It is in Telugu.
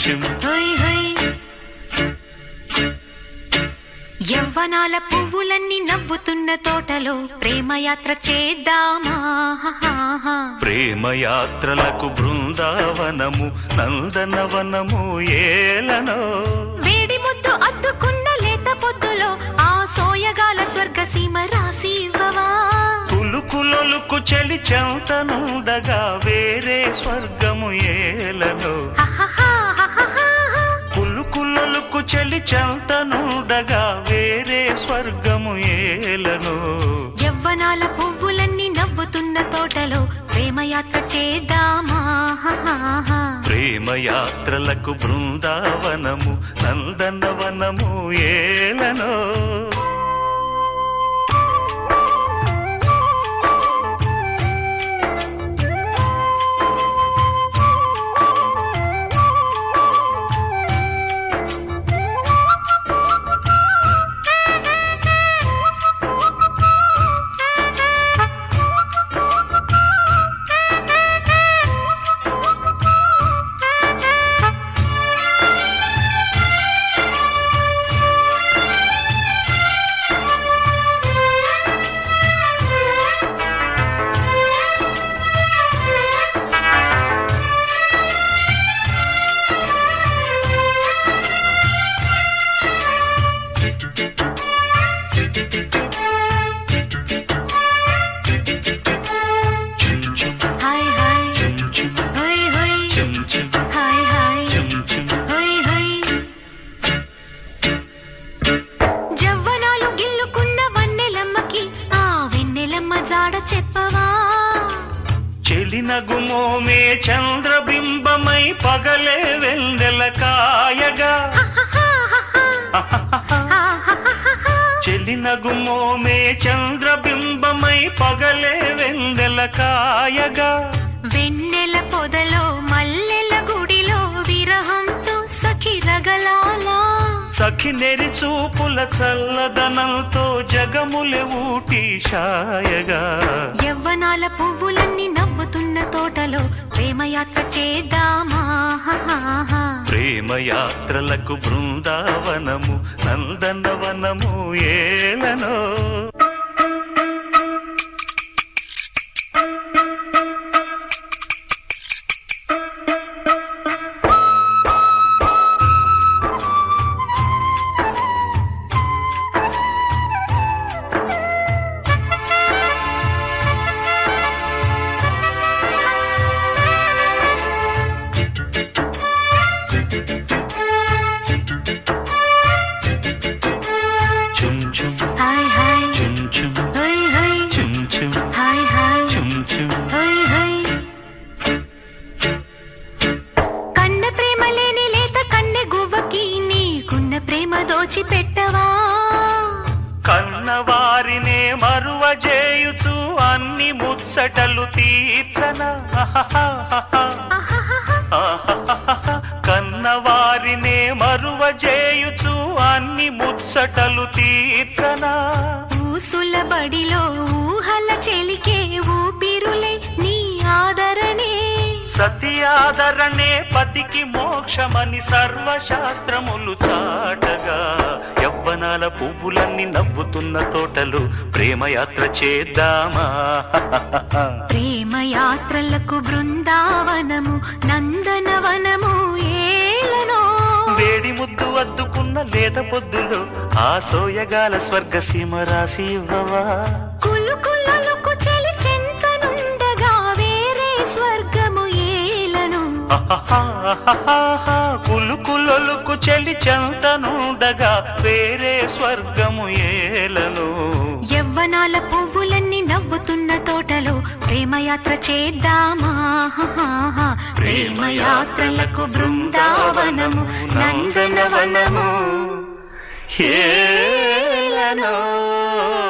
చిమ్ హోయ్ హోయ్ యవ్వనాల పువ్వులన్నీ నవ్వుతున్న తోటలో ప్రేమయాత్ర చేద్దామా హాహాహా. ప్రేమయాత్రలకు బృందావనము నందనవనము ఏలనో వేడి ముద్దు అద్దుకున్న లేత పొద్దులో ఆ సోయగాల స్వర్గ సీమ రాసి ఇవ్వవా కులుకులొలుకు చెలి చెంతనుండగా వేరే స్వర్గము ఏలనో హాహాహా, హాహాహా. కులుకులొలుకు చెలి చెంతనుండగా వేరే స్వర్గము ఏలనో యవ్వనాల పువ్వులన్నీ నవ్వుతున్న తోటలో ప్రేమయాత్ర చేద్దామా హాహాహా. ప్రేమయాత్రలకు బృందావనము నందనవనము ఏలనో చిమ్ చిమ్ హాయ్ హాయ్ చిమ్ చిమ్ హోయ్ హోయ్ చిమ్ చిమ్ హాయ్ హాయ్ చిమ్ చిమ్ హోయ్ హోయ్ జవ్వనాలు గిల్లుకున్న వన్నెలమ్మకి ఆ వెన్నెలమ్మ జాడ చెప్పవా చెలినగుమోమే చంద్రబింబమై పగలే వెన్నెల కాయగా చెలినగుమోమే చంద్రబింబమై పగలే వెన్నెల కాయగా వెన్నెల పొదలో మల్లెల గుడిలో విరహంతో సఖి రగలాలా సఖి నెరి చూపుల చల్లదనంతో జగములే ఊటి షాయగా యవ్వనాల పువ్వులన్నీ నవ్వుతున్న తోటలో ప్రేమయాత్ర చేద్దామా హాహాహా. ప్రేమయాత్రలకు బృందావనము నందనవనము ఏలనో చుమ్ చుమ్ హాయ్ హాయ్ చుమ్ చుమ్ హోయ్ హోయ్ చుమ్ చుమ్ హాయ్ హాయ్ చుమ్ చుమ్ హోయ్ హోయ్ కన్న ప్రేమ లేని లేత కన్నె గువ్వకి నీకున్న ప్రేమ దోచి పెట్టవా కన్నవారినే మరువ చేయుచు అన్ని ముచ్చటలు తీర్చన కన్నవారినే మరువ చేయుచు అన్ని ముచ్చటలు తీర్చనా ఊసుల బడిలో ఊహల చెలికే ఊపిరులే నీ ఆదరణే సతి ఆదరణే పతికి మోక్షమని సర్వశాస్త్రములు చాటగా యవ్వనాల పువ్వులన్నీ నవ్వుతున్న తోటలు ప్రేమయాత్ర చేద్దామా ప్రేమ యాత్రలకు బృందావనము నందనవనము ఏలనో వేడి ముద్దు అద్దుకున్న లేత పొద్దులో ఆ సోయగాల స్వర్గ సీమ రాసి ఇవ్వవా కులు కులలకు చెలి చెంతనుండగా వేరే స్వర్గము ఏలను అహహహహహ, కులుకులొలుకు చెలి చెంతనుండగా వేరే స్వర్గము ఏలను యవ్వనాల పువ్వులన్నీ నవ్వుతున్న తోటలో ప్రేమయాత్ర చేద్దామా ప్రేమయాత్రలకు బృందావనము నందనవనము ఏలనో